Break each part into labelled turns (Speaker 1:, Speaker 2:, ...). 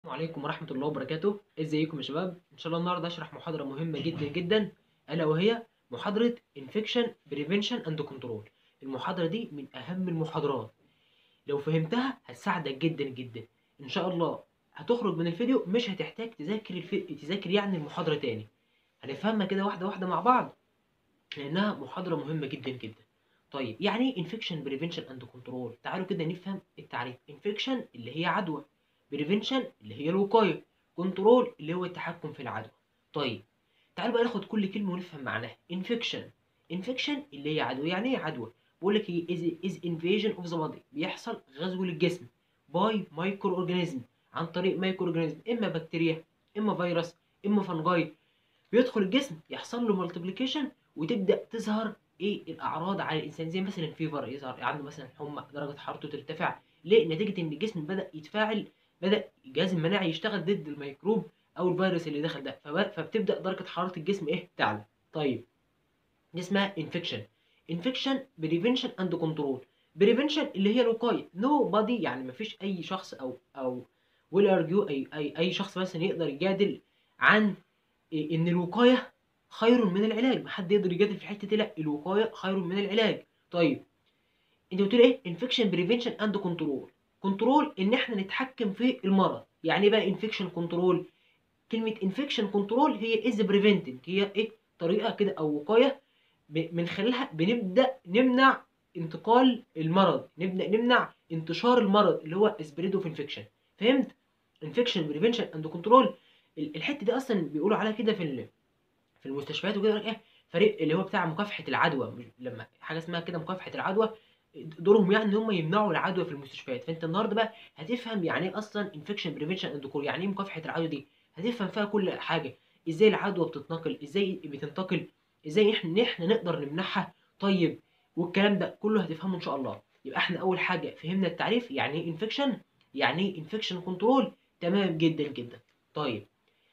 Speaker 1: السلام عليكم ورحمة الله وبركاته ازيكم يا شباب ان شاء الله النهارده هشرح محاضرة مهمة جدا جدا الا وهي محاضرة Infection Prevention and Control المحاضرة دي من اهم المحاضرات لو فهمتها هتساعدك جدا جدا ان شاء الله هتخرج من الفيديو مش هتحتاج تذاكر الفي... تذاكر يعني المحاضرة تاني هنفهمها كده واحدة واحدة مع بعض لانها محاضرة مهمة جدا جدا طيب يعني ايه Infection Prevention and Control تعالوا كده نفهم التعريف Infection اللي هي عدوى بريفنشن اللي هي الوقايه كنترول اللي هو التحكم في العدوى طيب تعالوا بقى ناخد كل كلمه ونفهم معناها انفكشن انفكشن اللي هي عدوى يعني ايه عدوى بقول لك هي از از انفيجن اوف ذا بودي بيحصل غزو للجسم باي مايكرو اورجانيزم عن طريق مايكرو اورجانيزم اما بكتيريا اما فيروس اما فنجاي بيدخل الجسم يحصل له مالتيبليكيشن وتبدا تظهر ايه الاعراض على الانسان زي مثلا فيفر يظهر عنده مثلا حمى درجه حرارته ترتفع ليه نتيجه ان الجسم بدا يتفاعل بدا الجهاز المناعي يشتغل ضد الميكروب او الفيروس اللي دخل ده فبتبدا درجه حراره الجسم ايه تعلى طيب دي اسمها انفكشن انفكشن بريفنشن اند كنترول بريفنشن اللي هي الوقايه نو no بادي يعني مفيش اي شخص او او ويل ارجيو اي اي اي شخص مثلا يقدر يجادل عن إيه ان الوقايه خير من العلاج محد يقدر يجادل في الحته دي لا الوقايه خير من العلاج طيب انت قلت لي ايه انفكشن بريفنشن اند كنترول كنترول ان احنا نتحكم في المرض يعني ايه بقى انفكشن كنترول كلمه انفكشن كنترول هي از بريفنتنج هي ايه طريقه كده او وقايه من خلالها بنبدا نمنع انتقال المرض نبدا نمنع انتشار المرض اللي هو سبريد اوف انفكشن فهمت انفكشن بريفنشن اند كنترول الحته دي اصلا بيقولوا عليها كده في في المستشفيات وكده ايه فريق اللي هو بتاع مكافحه العدوى لما حاجه اسمها كده مكافحه العدوى دورهم يعني ان هم يمنعوا العدوى في المستشفيات فانت النهارده بقى هتفهم يعني ايه اصلا انفكشن بريفنشن اند كور يعني ايه مكافحه العدوى دي هتفهم فيها كل حاجه ازاي العدوى بتتنقل ازاي بتنتقل ازاي احنا احنا نقدر نمنعها طيب والكلام ده كله هتفهمه ان شاء الله يبقى احنا اول حاجه فهمنا التعريف يعني ايه انفكشن يعني ايه انفكشن كنترول تمام جدا جدا طيب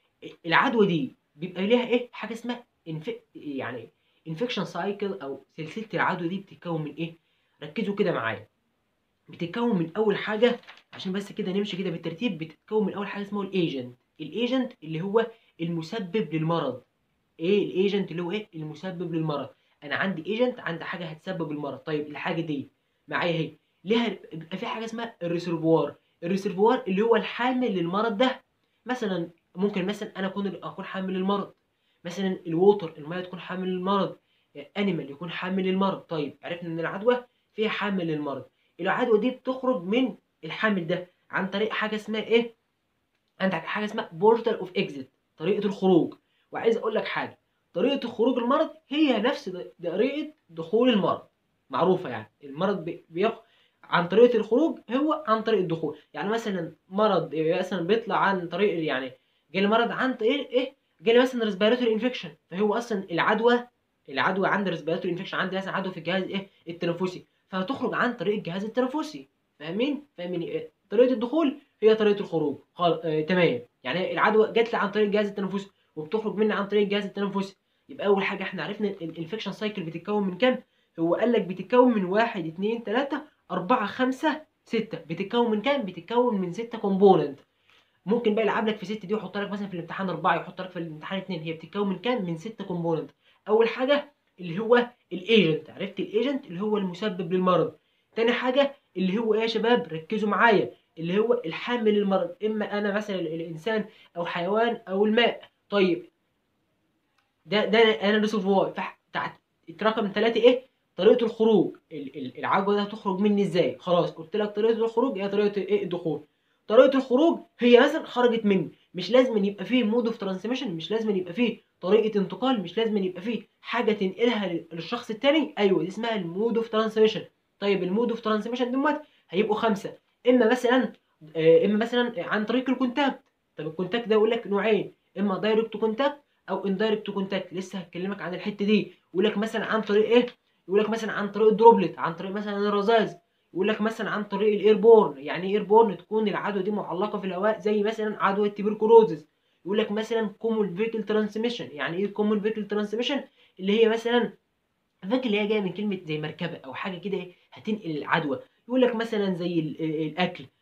Speaker 1: العدوى دي بيبقى ليها ايه حاجه اسمها انف... يعني انفكشن سايكل او سلسله العدوى دي بتتكون من ايه ركزوا كده معايا بتتكون من اول حاجه عشان بس كده نمشي كده بالترتيب بتتكون من اول حاجه اسمه الايجنت الايجنت اللي هو المسبب للمرض ايه الايجنت اللي هو ايه المسبب للمرض انا عندي ايجنت عندي حاجه هتسبب المرض طيب الحاجه دي معايا اهي ليها بيبقى في حاجه اسمها الريسيرفوار الريسيرفوار اللي هو الحامل للمرض ده مثلا ممكن مثلا انا اكون اكون حامل للمرض مثلا الووتر الميه تكون حامل للمرض انيمال يكون حامل للمرض طيب عرفنا ان العدوى فيها حامل للمرض العدوى دي بتخرج من الحامل ده عن طريق حاجه اسمها ايه عندك حاجه اسمها بورتال اوف اكزيت طريقه الخروج وعايز اقول لك حاجه طريقه خروج المرض هي نفس طريقه دخول المرض معروفه يعني المرض بيخ عن طريقه الخروج هو عن طريق الدخول يعني مثلا مرض مثلا بيطلع عن طريق يعني جالي مرض عن طريق ايه جالي مثلا ريسبيراتوري انفكشن فهو اصلا العدوى العدوى عند ريسبيراتوري انفكشن عندي مثلا عدوى في الجهاز ايه التنفسي فهتخرج عن طريق الجهاز التنفسي فاهمين فاهمين إيه؟ طريقه الدخول هي طريقه الخروج خل... آه تمام يعني العدوى جات لي عن طريق الجهاز التنفسي وبتخرج مني عن طريق الجهاز التنفسي يبقى اول حاجه احنا عرفنا الانفكشن سايكل بتتكون من كام هو قال لك بتتكون من واحد اتنين تلاتة أربعة خمسة ستة بتتكون من كام بتتكون من ستة كومبوننت ممكن بقى يلعب لك في ستة دي ويحط لك مثلا في الامتحان أربعة يحط لك في الامتحان اتنين هي بتتكون من كام من ستة كومبوننت أول حاجة اللي هو الايجنت عرفت الايجنت اللي هو المسبب للمرض تاني حاجه اللي هو ايه يا شباب ركزوا معايا اللي هو الحامل للمرض اما انا مثلا الانسان او حيوان او الماء طيب ده ده انا ريسيرفوار رقم ثلاثة ايه طريقه الخروج العجوه ده هتخرج مني ازاي خلاص قلت لك طريقه الخروج هي طريقه ايه الدخول طريقه الخروج هي مثلا خرجت مني مش لازم يبقى فيه مود اوف ترانسميشن مش لازم يبقى فيه طريقه انتقال مش لازم يبقى فيه حاجه تنقلها للشخص التاني ايوه دي اسمها المود اوف ترانسميشن طيب المود اوف ترانسميشن دول هيبقوا خمسه اما مثلا اما مثلا عن طريق الكونتاكت طب الكونتاكت ده يقول لك نوعين اما دايركت كونتاكت او اندايركت كونتاكت لسه هكلمك عن الحته دي يقول لك مثلا عن طريق ايه يقول لك مثلا عن طريق الدروبلت عن طريق مثلا الرذاذ يقول لك مثلا عن طريق الايربورن يعني ايه ايربورن تكون العدوى دي معلقه في الهواء زي مثلا عدوى التبركلوزز يقول لك مثلا كومون فيكل ترانسميشن يعني ايه كومون فيكل ترانسميشن اللي هي مثلا فاكر اللي هي جايه من كلمه زي مركبه او حاجه كده هتنقل العدوى يقول لك مثلا زي الاكل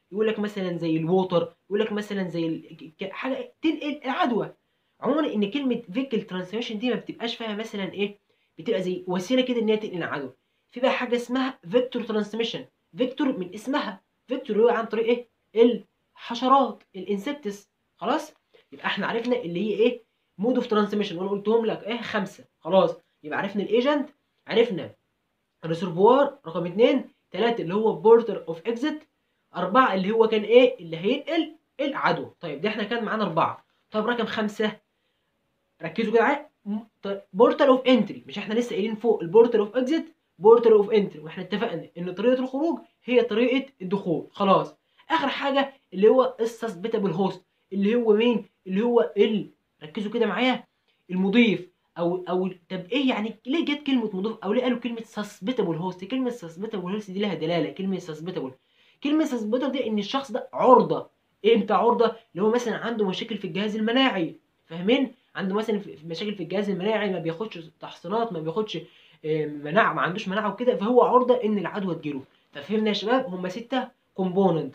Speaker 1: يقول لك مثلا زي الووتر يقول لك مثلا زي ال- ك- حاجه تنقل العدوى عموما ان كلمه فيكل ترانسميشن دي ما بتبقاش فيها مثلا ايه بتبقى زي وسيله كده ان هي تنقل العدوى في بقى حاجه اسمها فيكتور ترانسميشن فيكتور من اسمها فيكتور هو عن طريق ايه الحشرات الانسكتس خلاص يبقى احنا عرفنا اللي هي ايه مود اوف ترانسميشن وانا قلتهم لك ايه خمسه خلاص يبقى عرفنا الايجنت عرفنا الريسرفوار رقم اتنين تلاته اللي هو بورتر اوف اكزيت اربعه اللي هو كان ايه اللي هينقل العدوى طيب ده احنا كان معانا اربعه طيب رقم خمسه ركزوا كده معايا بورتال اوف انتري مش احنا لسه قايلين فوق البورتال اوف اكزيت بورتال اوف انتري واحنا اتفقنا ان طريقه الخروج هي طريقه الدخول خلاص اخر حاجه اللي هو السسبيتابل هوست اللي هو مين اللي هو ال ركزوا كده معايا المضيف او او طب ايه يعني ليه جت كلمه مضيف او ليه قالوا كلمه سسبيتابل هوست كلمه سسبيتابل هوست دي لها دلاله كلمه سسبيتابل كلمه سسبيتابل دي ان الشخص ده عرضه امتى عرضه اللي هو مثلا عنده مشاكل في الجهاز المناعي فاهمين عنده مثلا في في مشاكل في الجهاز المناعي ما بياخدش تحصينات ما بياخدش آه، مناعه ما عندوش مناعه وكده فهو عرضه ان العدوى تجيله ففهمنا يا شباب هم سته كومبوننت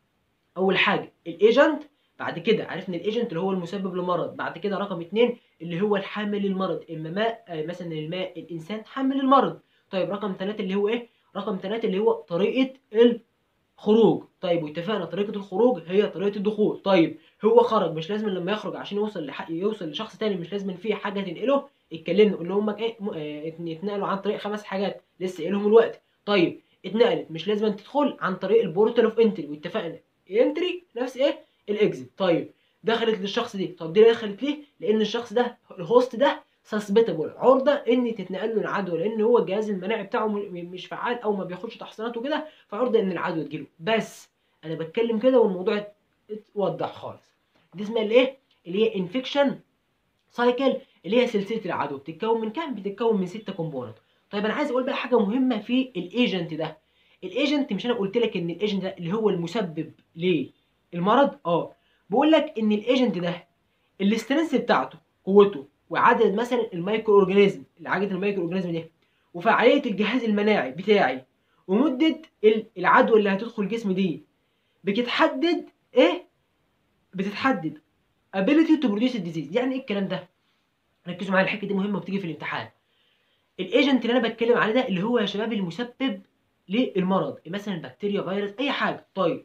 Speaker 1: اول حاجه الايجنت بعد كده عرفنا الايجنت اللي هو المسبب للمرض بعد كده رقم اتنين اللي هو الحامل للمرض اما ماء آه، مثلا الماء الانسان حامل المرض طيب رقم ثلاثة اللي هو ايه رقم ثلاثة اللي هو طريقه الخروج طيب واتفقنا طريقه الخروج هي طريقه الدخول طيب هو خرج مش لازم لما يخرج عشان يوصل لحق يوصل لشخص تاني مش لازم في حاجه تنقله اتكلمنا قلنا هم ايه م- آه، اتنقلوا عن طريق خمس حاجات لسه قايلهم الوقت طيب اتنقلت مش لازم تدخل عن طريق البورتال اوف انتري واتفقنا انتري نفس ايه الاكزيت طيب دخلت للشخص دي طب دي دخلت ليه لان الشخص ده الهوست ده سسبيتابل عرضه ان تتنقل له العدوى لان هو الجهاز المناعي بتاعه م- مش فعال او ما بياخدش تحصينات وكده فعرضه ان العدوى تجيله بس انا بتكلم كده والموضوع اتوضح خالص دي اسمها الايه اللي هي انفكشن سايكل اللي هي سلسله العدوى بتتكون من كام بتتكون من ستة كومبوننت طيب انا عايز اقول بقى حاجه مهمه في الايجنت ده الايجنت مش انا قلت لك ان الايجنت ده اللي هو المسبب للمرض اه بقول لك ان الايجنت ده الاسترنس بتاعته قوته وعدد مثلا المايكرو اورجانيزم عدد المايكرو اورجانيزم ده وفعاليه الجهاز المناعي بتاعي ومده ال- العدوى اللي هتدخل الجسم دي بتتحدد ايه بتتحدد ability to produce the disease يعني ايه الكلام ده ركزوا معايا الحته دي مهمه وبتيجي في الامتحان الايجنت اللي انا بتكلم عليه ده اللي هو يا شباب المسبب للمرض مثلا بكتيريا فيروس اي حاجه طيب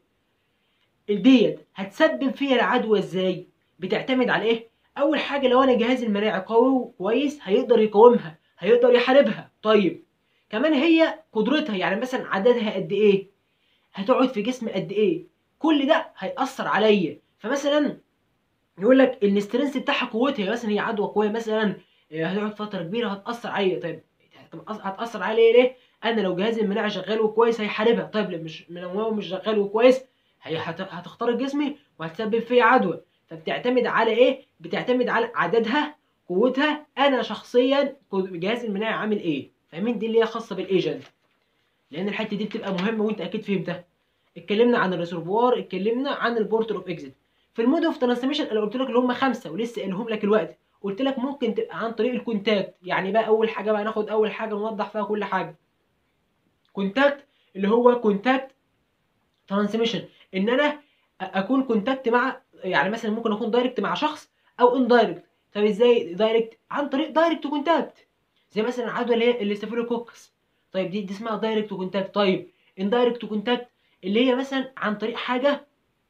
Speaker 1: ديت هتسبب فيها العدوى ازاي بتعتمد على ايه اول حاجه لو انا جهازي المناعي قوي وكويس هيقدر يقاومها هيقدر يحاربها طيب كمان هي قدرتها يعني مثلا عددها قد ايه هتقعد في جسمي قد ايه كل ده هيأثر عليا فمثلا يقول لك الاسترنس بتاعها قوتها مثلا هي عدوى قويه مثلا آه، هتقعد فتره كبيره هتأثر عليا طيب هتأث- هتأثر عليا ليه انا لو جهازي المناعي شغال وكويس هيحاربها طيب لو مش لو هو مش شغال وكويس هي هت- هتخترق جسمي وهتسبب فيا عدوى فبتعتمد على ايه بتعتمد على عددها قوتها انا شخصيا قد- جهازي المناعي عامل ايه فاهمين دي اللي هي خاصه بالايجنت لان الحته دي بتبقى مهمه وانت اكيد فهمتها اتكلمنا عن الريسرفوار اتكلمنا عن البورتر اوف اكزيت في المود اوف ترانسميشن انا قلت لك اللي هم خمسه ولسه قايلهم لك الوقت قلت لك ممكن تبقى عن طريق الكونتاكت يعني بقى اول حاجه بقى ناخد اول حاجه نوضح فيها كل حاجه كونتاكت اللي هو كونتاكت ترانسميشن ان انا أ- اكون كونتاكت مع يعني مثلا ممكن اكون دايركت مع شخص او اندايركت طب ازاي دايركت عن طريق دايركت كونتاكت زي مثلا العدوى اللي هي الاستافيلوكوكس طيب دي دي اسمها دايركت كونتاكت طيب اندايركت كونتاكت اللي هي مثلا عن طريق حاجه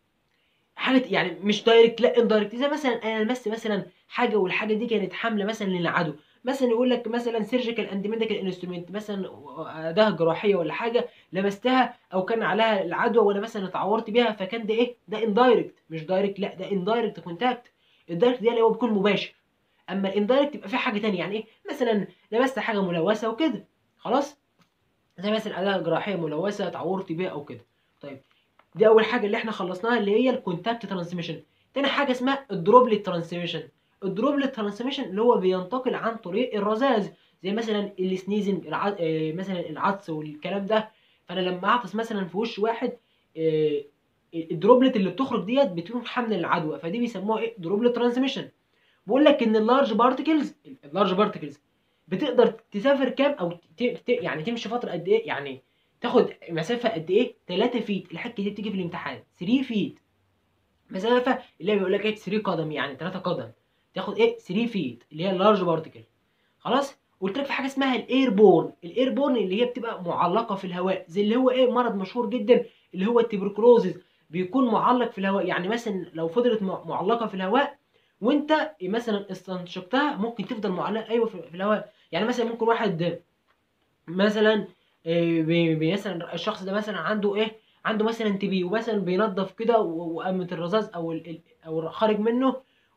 Speaker 1: حاجه يعني مش دايركت لا اندايركت زي مثلا انا لمست مثلا حاجه والحاجه دي كانت حامله مثلا للعدو مثلا يقول لك مثلا سيرجيكال اند ميديكال انسترومنت مثلا اداه جراحيه ولا حاجه لمستها او كان عليها العدوى وانا مثلا اتعورت بيها فكان ده ايه ده اندايركت مش دايركت لا ده اندايركت كونتاكت الدايركت ده اللي هو بيكون مباشر اما الاندايركت يبقى فيه حاجه تانية يعني ايه مثلا لمست حاجه ملوثه وكده خلاص زي مثلا اداه جراحيه ملوثه اتعورت بيها او كده طيب دي اول حاجه اللي احنا خلصناها اللي هي الكونتاكت ترانسميشن تاني حاجه اسمها الدروبلت ترانسميشن الدروبلت ترانسميشن اللي هو بينتقل عن طريق الرذاذ زي مثلا السنيزنج الع... آه، مثلا العطس والكلام ده فانا لما اعطس مثلا في وش واحد آه، الدروبلت اللي بتخرج ديت بتكون حامله للعدوى فدي بيسموها ايه دروبلت ترانسميشن بقول لك ان اللارج بارتكلز اللارج بارتكلز بتقدر تسافر كام او ت... ت... يعني تمشي فتره قد ايه يعني تاخد مسافه قد ايه 3 فيت الحته دي بتيجي في الامتحان 3 فيت مسافه اللي هي بيقول لك ايه 3 قدم يعني 3 قدم تاخد ايه 3 فيت اللي هي اللارج بارتكل خلاص قلت لك في حاجه اسمها الاير بورن الاير بورن اللي هي بتبقى معلقه في الهواء زي اللي هو ايه مرض مشهور جدا اللي هو التبركلوزز بيكون معلق في الهواء يعني مثلا لو فضلت معلقه في الهواء وانت مثلا استنشقتها ممكن تفضل معلقه ايوه في الهواء يعني مثلا ممكن واحد مثلا إيه مثلا الشخص ده مثلا عنده ايه عنده مثلا تي بي ومثلا بينظف كده وقامت الرذاذ او ال او خارج منه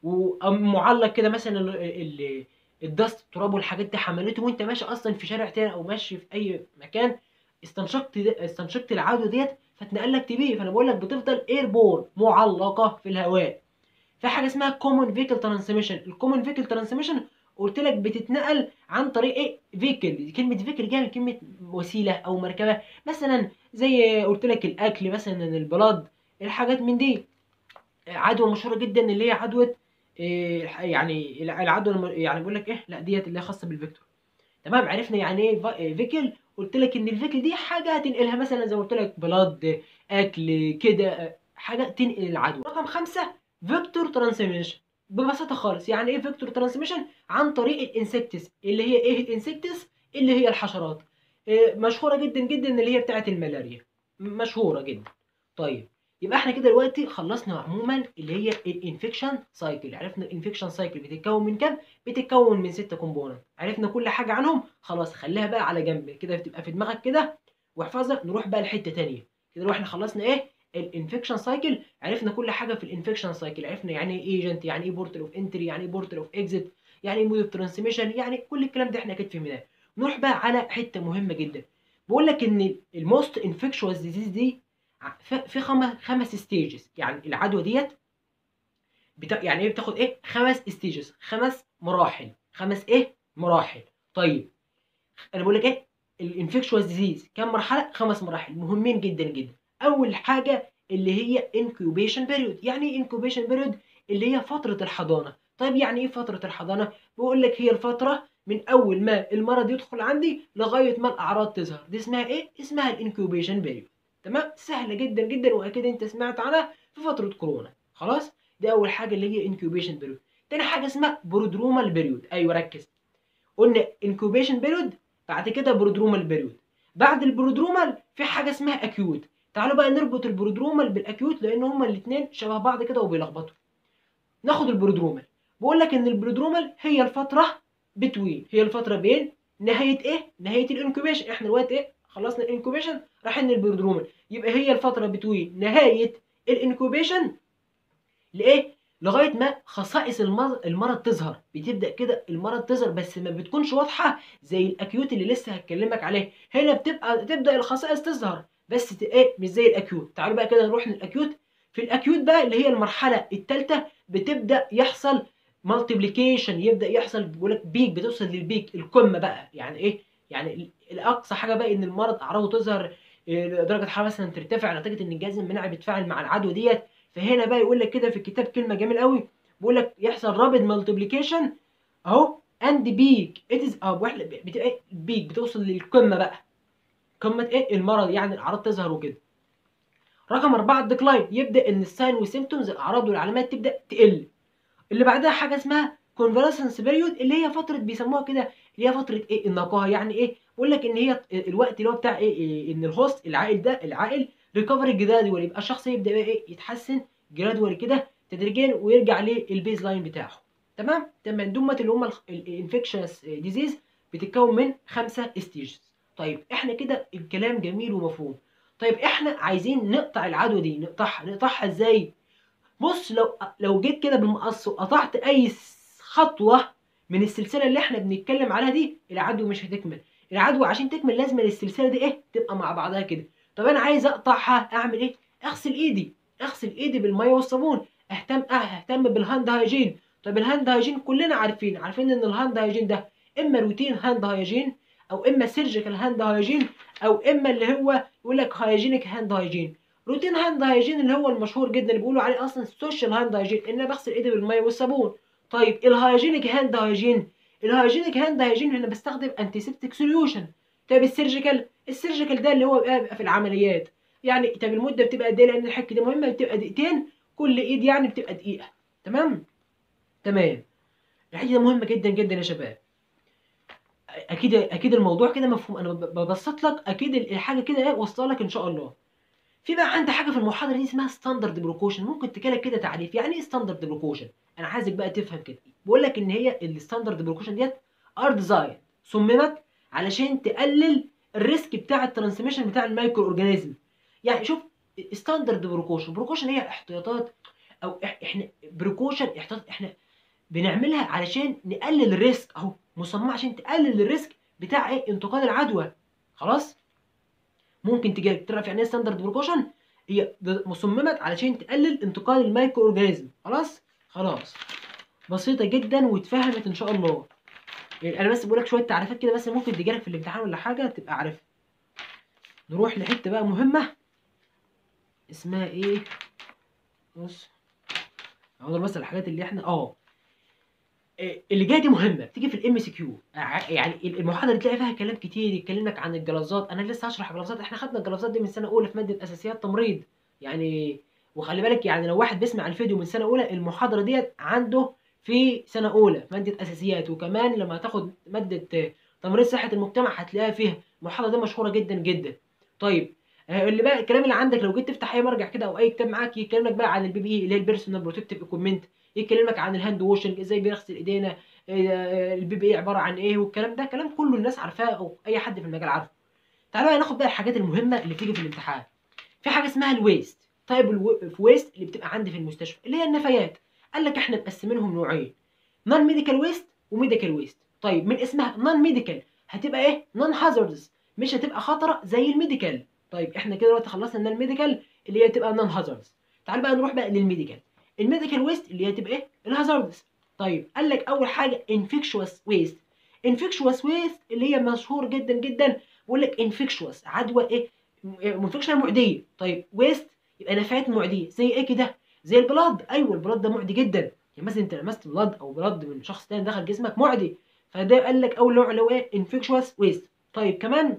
Speaker 1: ومعلق كده مثلا ال ال الدست التراب والحاجات دي حملته وانت ماشي اصلا في شارع تاني او ماشي في اي مكان استنشقت استنشقت العدوى ديت فتنقل لك تي بي فانا بقول لك بتفضل اير بورن معلقه في الهواء في حاجه اسمها كومون فيكل ترانسميشن الكومون فيكل ترانسميشن قلت لك بتتنقل عن طريق ايه فيكل كلمه فيكل جايه من كلمه وسيله او مركبه مثلا زي قلت لك الاكل مثلا البلاد الحاجات من دي عدوى مشهوره جدا اللي هي عدوى إيه يعني العدوى يعني بقول لك ايه لا ديت اللي هي خاصه بالفيكتور تمام عرفنا يعني ايه فيكل قلت لك ان الفيكل دي حاجه هتنقلها مثلا زي ما قلت لك بلاد اكل كده حاجه تنقل العدوى رقم خمسة فيكتور ترانسميشن ببساطه خالص يعني ايه فيكتور ترانسميشن عن طريق الانسكتس اللي هي ايه الانسكتس اللي هي الحشرات إيه مشهوره جدا جدا اللي هي بتاعه الملاريا مشهوره جدا طيب يبقى احنا كده دلوقتي خلصنا عموما اللي هي الانفكشن سايكل عرفنا الانفكشن سايكل بتتكون من كام بتتكون من ستة كومبوننت عرفنا كل حاجه عنهم خلاص خليها بقى على جنب كده بتبقى في دماغك كده واحفظها نروح بقى لحته تانية كده احنا خلصنا ايه الانفكشن سايكل عرفنا كل حاجه في الانفكشن سايكل عرفنا يعني ايه ايجنت يعني ايه بورتال اوف انتري يعني ايه بورتال اوف اكزيت يعني ايه مود اوف ترانسميشن يعني كل الكلام ده احنا اكيد فهمناه نروح بقى على حته مهمه جدا بقول لك ان الموست انفكشوس ديزيز دي في خمس خمس ستيجز يعني العدوى ديت بتا... يعني ايه بتاخد ايه خمس ستيجز خمس مراحل خمس ايه مراحل طيب انا بقول لك ايه الانفكشوس ديزيز كام مرحله خمس مراحل مهمين جدا جدا اول حاجه اللي هي انكيوبيشن بيريود يعني ايه انكيوبيشن بيريود اللي هي فتره الحضانه طيب يعني ايه فتره الحضانه بقول لك هي الفتره من اول ما المرض يدخل عندي لغايه ما الاعراض تظهر دي اسمها ايه اسمها الانكيوبيشن بيريود تمام سهله جدا جدا واكيد انت سمعت عنها في فتره كورونا خلاص دي اول حاجه اللي هي انكيوبيشن بيريود تاني حاجه اسمها برودرومال بيريود ايوه ركز قلنا انكيوبيشن بيريود بعد كده برودرومال بيريود بعد البرودرومال في حاجه اسمها اكيوت تعالوا بقى نربط البرودرومال بالاكيوت لان هما الاثنين شبه بعض كده وبيلخبطوا ناخد البرودرومال بقول لك ان البرودرومال هي الفتره بتوين هي الفتره بين نهايه ايه نهايه الانكوبيشن احنا دلوقتي ايه خلصنا الانكوبيشن رايحين للبرودرومال يبقى هي الفتره بتوين نهايه الانكوبيشن لايه لغايه ما خصائص المرض تظهر بتبدا كده المرض تظهر بس ما بتكونش واضحه زي الاكيوت اللي لسه هتكلمك عليه هنا بتبقى تبدا الخصائص تظهر بس ايه مش زي الاكيوت تعالوا بقى كده نروح للاكيوت في الاكيوت بقى اللي هي المرحله الثالثه بتبدا يحصل مالتيبليكيشن يبدا يحصل بيقول لك بيك بتوصل للبيك القمه بقى يعني ايه يعني الاقصى حاجه بقى ان المرض اعراضه تظهر درجه الحراره مثلا ترتفع نتيجه ان الجهاز المناعي بيتفاعل مع العدوى ديت فهنا بقى يقول لك كده في الكتاب كلمه جميل قوي بيقول لك يحصل رابد مالتيبليكيشن اهو اند بيك ات از اب بتبقى بيك بتوصل للقمه بقى قمه ايه المرض يعني الاعراض تظهر وكده رقم أربعة الديكلاين يبدأ إن الساين والسيمتومز الأعراض والعلامات تبدأ تقل اللي بعدها حاجة اسمها كونفالسنس بيريود اللي هي فترة بيسموها كده اللي هي فترة إيه النقاهة يعني إيه بقول لك إن هي الوقت اللي هو بتاع إيه, إيه إن الهوست العائل ده العائل ريكفري جرادوال يبقى الشخص يبدأ بقى إيه يتحسن جرادوال كده تدريجيا ويرجع للبيز لاين بتاعه تمام تمام دول اللي هم الانفكشنس ديزيز بتتكون من خمسة ستيجز طيب احنا كده الكلام جميل ومفهوم طيب احنا عايزين نقطع العدوى دي نقطعها نقطعها ازاي بص لو لو جيت كده بالمقص وقطعت اي خطوه من السلسله اللي احنا بنتكلم عليها دي العدوى مش هتكمل العدوى عشان تكمل لازم السلسله دي ايه تبقى مع بعضها كده طب انا عايز اقطعها اعمل ايه اغسل ايدي اغسل ايدي بالميه والصابون اهتم اهتم بالهاند هايجين طب الهاند هايجين كلنا عارفين عارفين ان الهاند هايجين ده اما روتين هاند هايجين او اما سيرجيكال هاند هايجين او اما اللي هو يقول لك هايجينيك هاند هايجين روتين هاند هايجين اللي هو المشهور جدا اللي بيقولوا عليه اصلا سوشيال هاند هايجين ان انا بغسل ايدي بالميه والصابون طيب الهايجينيك هاند هايجين الهايجينيك هاند هايجين هنا بستخدم انتيسبتيك سوليوشن طيب السيرجيكال السيرجيكال ده اللي هو بيبقى في العمليات يعني طب المده بتبقى قد ايه لان الحك دي مهمه بتبقى دقيقتين كل ايد يعني بتبقى دقيقه تمام تمام الحاجه دي مهمه جدا جدا يا شباب اكيد اكيد الموضوع كده مفهوم انا ب- ببسط لك اكيد الحاجه كده ايه واصله لك ان شاء الله في بقى عندي حاجه في المحاضره دي اسمها ستاندرد بروكوشن ممكن تجيلك كده تعريف يعني ايه ستاندرد بروكوشن انا عايزك بقى تفهم كده بقول لك ان هي الستاندرد بروكوشن ديت ار ديزاين صممت علشان تقلل الريسك بتاع الترانسميشن بتاع المايكرو اورجانيزم يعني شوف ستاندرد بروكوشن بروكوشن هي احتياطات او إح- احنا بروكوشن احتياط احنا بنعملها علشان نقلل الريسك اهو مصممه عشان تقلل الريسك بتاع ايه انتقال العدوى خلاص ممكن تجي تعرف يعني ايه ستاندرد بروكوشن هي ب- مصممت علشان تقلل انتقال المايكرو اورجانيزم خلاص خلاص بسيطه جدا واتفهمت ان شاء الله يعني انا بس بقول لك شويه تعريفات كده بس ممكن تجيلك في الامتحان ولا حاجه تبقى عارفها نروح لحته بقى مهمه اسمها ايه بص اقول بس الحاجات اللي احنا اه إيه، اللي جايه دي مهمه بتيجي في الام سي كيو يعني المحاضره اللي تلاقي فيها كلام كتير يكلمك عن الجلافزات انا لسه هشرح الجلافزات احنا خدنا الجلافزات دي من سنه اولى في ماده اساسيات تمريض يعني وخلي بالك يعني لو واحد بيسمع الفيديو من سنه اولى المحاضره ديت عنده في سنه اولى في ماده اساسيات وكمان لما هتاخد ماده تمريض صحه المجتمع هتلاقيها فيها المحاضره دي مشهوره جدا جدا طيب آه، اللي بقى الكلام اللي عندك لو جيت تفتح اي مرجع كده او اي كتاب معاك يكلمك بقى عن البي بي اي اللي هي البيرسونال بروتكتيف ايكويبمنت يكلمك عن الهاند واشنج ازاي بنغسل ايدينا آه، البي بي اي عباره عن ايه والكلام ده كلام كله الناس عارفاه او اي حد في المجال عارفه تعالوا بقى ناخد بقى الحاجات المهمه اللي بتيجي في الامتحان في حاجه اسمها الويست طيب الويست اللي بتبقى عندي في المستشفى اللي هي النفايات قال لك احنا مقسمينهم نوعين نون ميديكال ويست وميديكال ويست طيب من اسمها نون ميديكال هتبقى ايه نون هازاردز مش هتبقى خطره زي الميديكال طيب احنا كده دلوقتي خلصنا من الميديكال اللي هي تبقى نون هازاردز تعال بقى نروح بقى للميديكال الميديكال ويست اللي هي تبقى ايه الهازاردز طيب قال لك اول حاجه انفكشوس ويست انفكشوس ويست اللي هي مشهور جدا جدا بقول لك انفكشوس عدوى ايه انفكشن معديه طيب ويست يبقى نفايات معديه زي ايه كده زي البلاد ايوه البلاد ده معدي جدا يعني مثلا انت لمست بلاد او بلاد من شخص تاني دخل جسمك معدي فده قال لك اول نوع اللي هو ايه انفكشوس ويست طيب كمان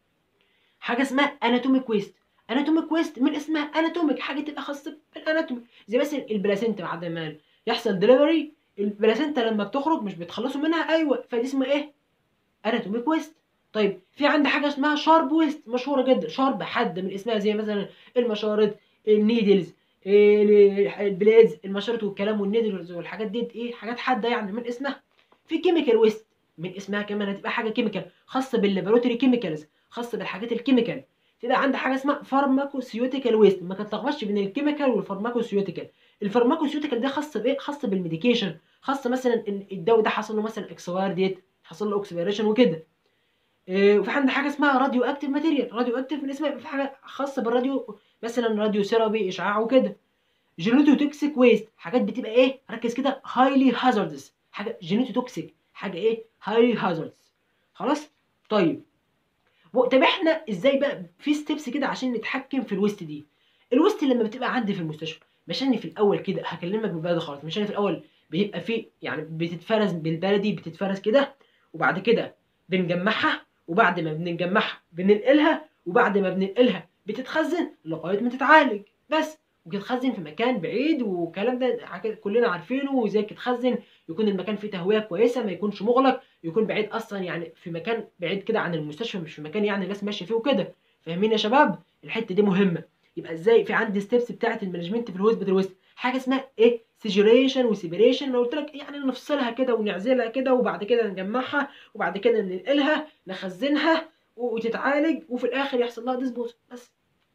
Speaker 1: حاجه اسمها اناتوميك ويست اناتوميك ويست من اسمها اناتوميك حاجه تبقى خاصه بالاناتومي زي مثلا البلاسينتا بعد ما يحصل دليفري البلاسينتا لما بتخرج مش بتخلصوا منها ايوه فدي اسمها ايه اناتوميك ويست طيب في عندي حاجه اسمها شارب ويست مشهوره جدا شارب حد من اسمها زي مثلا المشارط النيدلز إيه، البليدز المشارط والكلام والنيدلز والحاجات دي ايه حاجات حاده يعني من اسمها في كيميكال ويست من اسمها كمان هتبقى حاجه كيميكال خاصه باللابوراتوري كيميكالز خاصه بالحاجات الكيميكال تبقى عندك حاجه اسمها فارماكوسيوتيكال ويست ما تتلخبطش بين الكيميكال والفارماكوسيوتيكال الفارماكوسيوتيكال ده خاصه بايه خاصه بالميديكيشن خاصه مثلا إن الدواء ده حصل له مثلا اكسباير ديت حصل له اكسبيريشن وكده إيه، وفي عندنا حاجه اسمها راديو اكتيف ماتيريال راديو اكتيف من اسمها في حاجه خاصه بالراديو مثلا راديو ثيرابي اشعاع وكده جينيتو توكسيك ويست حاجات بتبقى ايه ركز كده هايلي هازاردز حاجه جينيتو توكسيك حاجه ايه هايلي هازاردز خلاص طيب و- طب احنا ازاي بقى في ستيبس كده عشان نتحكم في الويست دي الويست لما بتبقى عندي في المستشفى مش اني في الاول كده هكلمك بالبلدي خالص مش اني في الاول بيبقى في يعني بتتفرز بالبلدي بتتفرز كده وبعد كده بنجمعها وبعد ما بنجمعها بننقلها وبعد ما بننقلها بتتخزن لغايه ما تتعالج بس وتتخزن في مكان بعيد والكلام ده حاجة كلنا عارفينه وازاي تتخزن يكون المكان فيه تهويه كويسه ما يكونش مغلق يكون بعيد اصلا يعني في مكان بعيد كده عن المستشفى مش في مكان يعني الناس ماشيه فيه وكده فاهمين يا شباب الحته دي مهمه يبقى ازاي في عندي ستيبس بتاعه المانجمنت في الهوسبيتال ويست حاجه اسمها ايه سيجريشن وسيبريشن لو قلت لك يعني نفصلها كده ونعزلها كده وبعد كده نجمعها وبعد كده ننقلها نخزنها و- وتتعالج وفي الاخر يحصل لها ديسبوز بس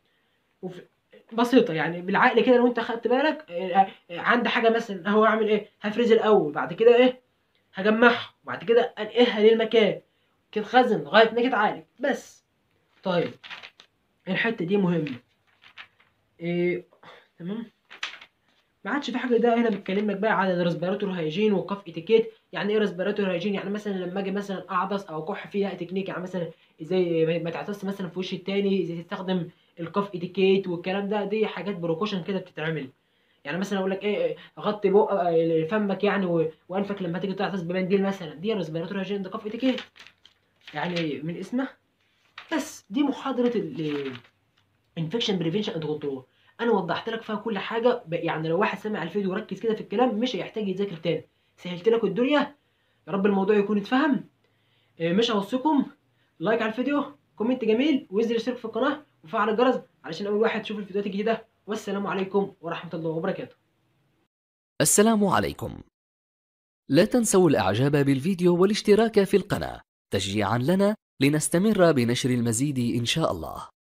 Speaker 1: وفي بسيطه يعني بالعقل كده لو انت خدت بالك آه، آه، عندي حاجه مثلا هو اعمل ايه هفرز الاول بعد كده ايه هجمعها وبعد كده انقلها للمكان تتخزن لغايه ما تتعالج بس طيب الحته دي مهمه إيه تمام ما عادش في حاجه ده هنا بتكلمك بقى على الريسبيراتور هايجين والكف اتيكيت يعني ايه ريسبيراتور هايجين يعني مثلا لما اجي مثلا اعطس او اكح فيها تكنيك يعني مثلا ازاي ما- ما تعطس مثلا في وش التاني ازاي تستخدم الكف اتيكيت والكلام ده دي حاجات بروكوشن كده بتتعمل يعني مثلا اقول لك ايه غطي بق آه، فمك يعني و- وانفك لما تيجي تعطس بمنديل مثلا دي ريسبيراتور هايجين ده كف اتيكيت يعني من اسمه بس دي محاضره الانفكشن بريفنشن اند كنترول انا وضحت لك فيها كل حاجه ب- يعني لو واحد سمع الفيديو وركز كده في الكلام مش هيحتاج يذاكر تاني سهلت لكم الدنيا يا رب الموضوع يكون اتفهم آه، مش هوصيكم لايك على الفيديو كومنت جميل وانزل اشترك في القناه وفعل الجرس علشان اول واحد يشوف الفيديوهات الجديده والسلام عليكم ورحمه الله وبركاته
Speaker 2: السلام عليكم لا تنسوا الاعجاب بالفيديو والاشتراك في القناة تشجيعا لنا لنستمر بنشر المزيد ان شاء الله